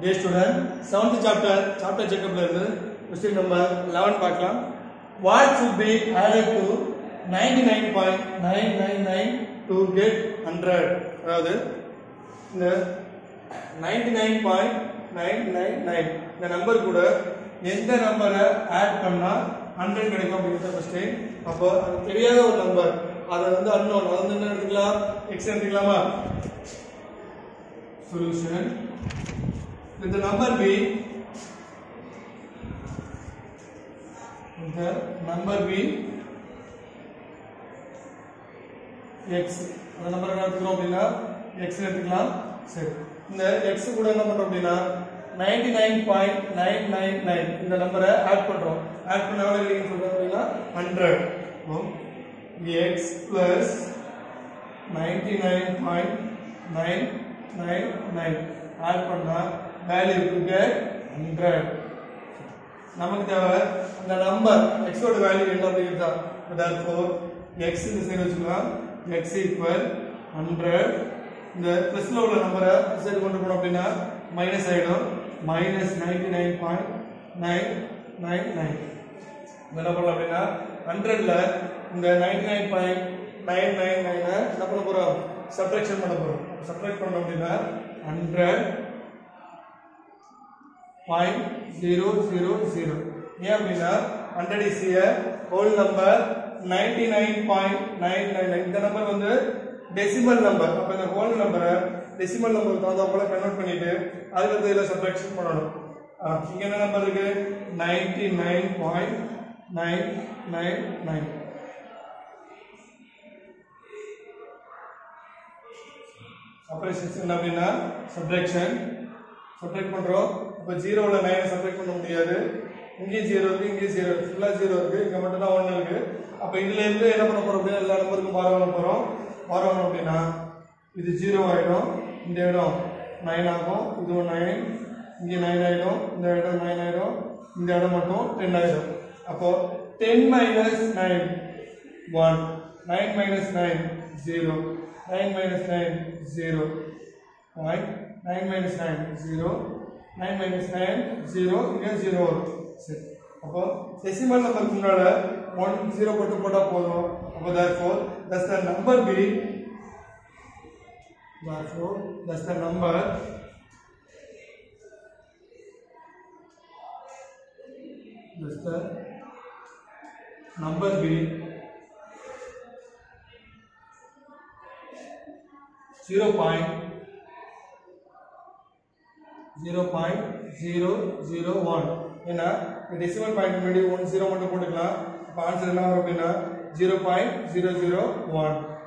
டே student seventh chapter chapter செக்அப்ல இருந்து question number eleven பார்க்கலாம் what should be added to ninety nine point nine nine nine to get hundred அதாவது இந்த ninety nine point nine nine nine இந்த number கூட எந்த நம்பரை add பண்ணா ஹண்ட்ரட் கிடைக்கும் அப்படிங்கிறத கொஸ்டின் அப்போ அது தெரியாத ஒரு நம்பர் அதை வந்து அன்னோன் அதை வந்து என்ன எடுத்துக்கலாம் எக்ஸ் எடுத்துக்கலாமா சொல்யூஷன் இந்த நம்பர் பி இந்த நம்பர் பி எக்ஸ் அந்த நம்பர் என்ன எடுத்துக்கிறோம் அப்படின்னா எக்ஸ் எடுத்துக்கலாம் சரி இந்த எக்ஸ் கூட என்ன பண்றோம் அப்படின்னா ninety nine point nine nine nine இந்த நம்பரை ஆட் பண்றோம் ஆட் பண்ண எவ்வளவு இல்லைன்னு சொல்றோம் அப்படின்னா hundred x plus ninety nine point nine nine nine add பண்ணா வேல்யூ கெட் ஹண்ட்ரட் நமக்கு தேவை அந்த நம்பர் எக்ஸோட வேல்யூ என்ன அப்படிங்கிறது தான் therefore எக்ஸ் இந்த சைடு வச்சுக்கலாம் எக்ஸ் ஈக்குவல் ஹண்ட்ரட் இந்த ப்ளஸ்ல உள்ள நம்பரை சைடு கொண்டு போனோம் அப்படின்னா மைனஸ் ஆயிடும் minus ninety nine point nine nine nine என்ன பண்ணலாம் அப்படின்னா ஹண்ட்ரட்ல இந்த ninety nine point nine nine நைனை என்ன பண்ண போறோம் சப்ட்ராக்ஷன் பண்ண போறோம் சப்ட்ராக்ட் பண்ணோம் அப்படின்னா hundred point zero zero zero ஏன் அப்படின்னா hundred is a whole number ninety nine point nine nine இந்த நம்பர் வந்து டெசிமல் நம்பர் அப்போ இந்த ஹோல் நம்பரை டெசிமல் நம்பருக்கு தகுந்த போல கன்வெர்ட் பண்ணிட்டு அதுக்கு இதில் சப்ராக்ஷன் பண்ணணும் ஆ, இங்க என்ன நம்பர் இருக்கு ninety nine point nine nine nine operations என்ன அப்படின்னா சப்ராக்ஷன் சப்ராக்ட் பண்றோம் இப்போ ஜீரோல நைனை சப்ராக்ட் பண்ண முடியாது இங்கேயும் ஜீரோ இருக்கு இங்கேயும் ஜீரோ இருக்கு ஃபுல்லா ஜீரோ இருக்கு இங்க மட்டும் தான் ஒன்று இருக்கு அப்போ இதுல இருந்து என்ன பண்ண போறோம் அப்படின்னா எல்லா நம்பருக்கும் மாற பண்ண போறோம் மாற பண்ணோம் அப்படின்னா இது ஜீரோ ஆயிடும் இந்த இடம் நைன் ஆகும் இதுவும் நைன் இங்கே நைன் ஆயிடும் இந்த இடம் நைன் ஆயிடும் இந்த இடம் மட்டும் டென் ஆயிடும் அப்போ ten minus nine one nine minus nine zero nine minus nine zero point nine minus nine zero nine minus nine zero இங்கே ஜீரோ வரும் சரி அப்போ டெசிமல் நம்பருக்கு முன்னால ஒன் ஜீரோ போட்டு போட்டால் போதும் அப்போ therefore thus the number be therefore thus the number thus the number be zero point zero point zero zero one ஏன்னா டெசிமல் பாயிண்ட் முன்னாடி ஒன் ஜீரோ மட்டும் போட்டுக்கலாம் இப்போ ஆன்சர் என்ன வரும் அப்படின்னா zero point zero zero one